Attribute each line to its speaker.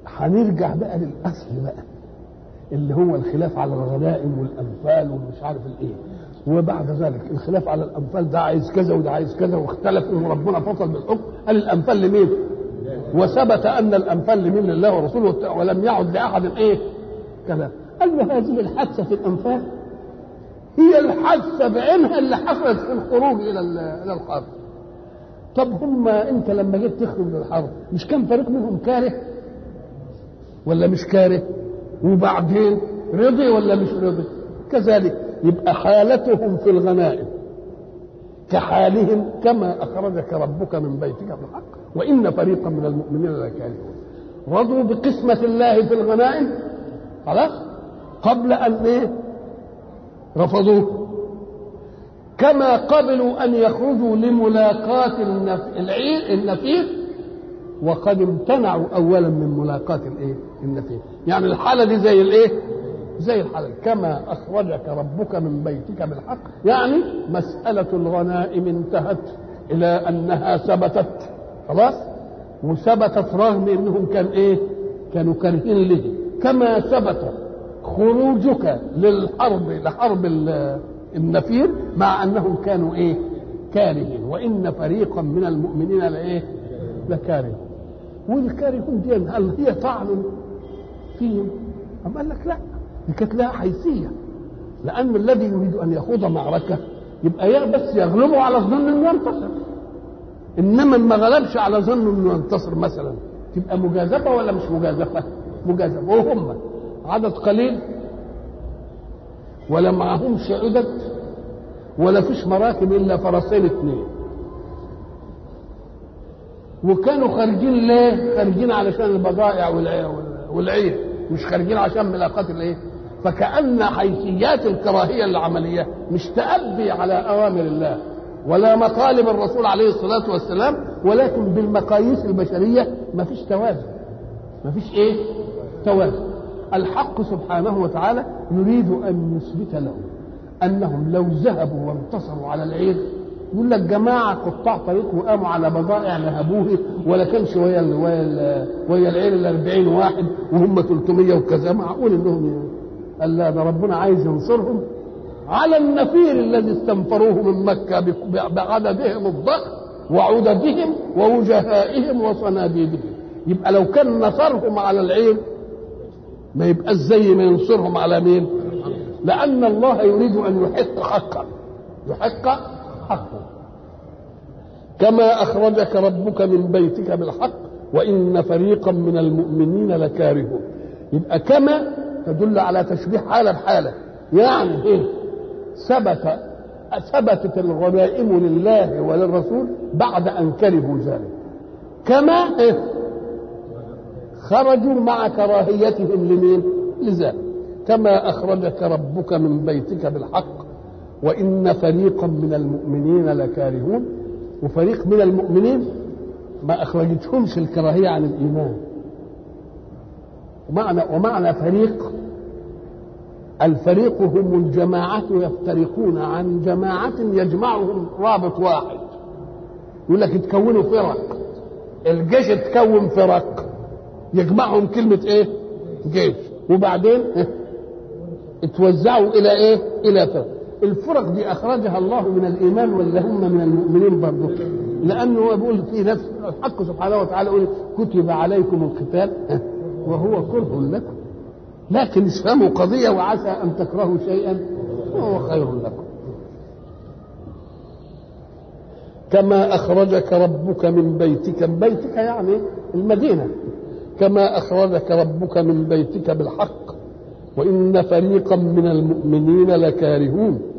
Speaker 1: هنرجع بقى للاصل بقى اللي هو الخلاف على الغنائم والانفال ومش عارف الايه وبعد ذلك الخلاف على الانفال ده عايز كذا وده عايز كذا واختلف ان ربنا فصل بالحكم قال الانفال لمين؟ وثبت ان الانفال لمين لله ورسوله ولم يعد لاحد ايه؟ كلام قال له هذه الحادثه في الانفال هي الحادثه بعينها اللي حصلت في الخروج الى الى الحرب طب هم انت لما جيت تخرج للحرب مش كان فريق منهم كاره ولا مش كاره وبعدين رضي ولا مش رضي كذلك يبقى حالتهم في الغنائم كحالهم كما اخرجك ربك من بيتك بالحق وان فريقا من المؤمنين لكارهون رضوا بقسمه الله في الغنائم خلاص قبل ان ايه رفضوه كما قبلوا ان يخرجوا لملاقاة العير النفير وقد امتنعوا اولا من ملاقاة الايه النفير يعني الحالة دي زي الايه زي الحالة كما اخرجك ربك من بيتك بالحق يعني مسألة الغنائم انتهت الى انها ثبتت خلاص وثبتت رغم انهم كان ايه كانوا كارهين له كما ثبت خروجك للحرب لحرب النفير مع انهم كانوا ايه كارهين وان فريقا من المؤمنين لايه لكارهون والكارهون دي هل هي طعن فيهم أم قال لك لا دي كانت لها حيثيه لان الذي يريد ان يخوض معركه يبقى يا بس يغلبه على الظن انه ينتصر انما ما غلبش على ظنه انه ينتصر مثلا تبقى مجازفه ولا مش مجازفه؟ مجازفه وهم عدد قليل ولا معهمش عدد ولا فيش مراكب الا فرسين اثنين وكانوا خارجين ليه؟ خارجين علشان البضائع والعير مش خارجين عشان ملاقات الايه؟ فكأن حيثيات الكراهية العملية مش تأبي على أوامر الله ولا مطالب الرسول عليه الصلاة والسلام ولكن بالمقاييس البشرية ما فيش توازن ما فيش ايه توازن الحق سبحانه وتعالى يريد أن يثبت لهم أنهم لو ذهبوا وانتصروا على العير يقول لك جماعة قطاع طريق وقاموا على بضائع نهبوه ولا كانش ويا ويا ويا العير ال 40 واحد وهم 300 وكذا معقول انهم قال لا ده ربنا عايز ينصرهم على النفير الذي استنفروه من مكة بعددهم الضخم وعددهم ووجهائهم وصناديدهم يبقى لو كان نصرهم على العين ما يبقى زي ما ينصرهم على مين لأن الله يريد أن يحق حقا يحق حقا كما أخرجك ربك من بيتك بالحق وإن فريقا من المؤمنين لكارهون يبقى كما تدل على تشبيه حالة بحالة يعني إيه ثبت ثبتت الغنائم لله وللرسول بعد أن كرهوا ذلك كما إيه خرجوا مع كراهيتهم لمين لذلك كما أخرجك ربك من بيتك بالحق وإن فريقا من المؤمنين لكارهون وفريق من المؤمنين ما أخرجتهمش الكراهية عن الإيمان ومعنى ومعنى فريق الفريق هم الجماعة يفترقون عن جماعة يجمعهم رابط واحد يقول لك يتكونوا فرق الجيش يتكون فرق يجمعهم كلمة ايه جيش وبعدين اتوزعوا الى ايه الى فرق الفرق دي اخرجها الله من الايمان ولا هم من المؤمنين برضه لانه هو بيقول في نفس الحق سبحانه وتعالى يقول كتب عليكم القتال وهو كره لكم لكن افهموا قضيه وعسى ان تكرهوا شيئا وهو خير لكم كما اخرجك ربك من بيتك من بيتك يعني المدينه كما اخرجك ربك من بيتك بالحق وان فريقا من المؤمنين لكارهون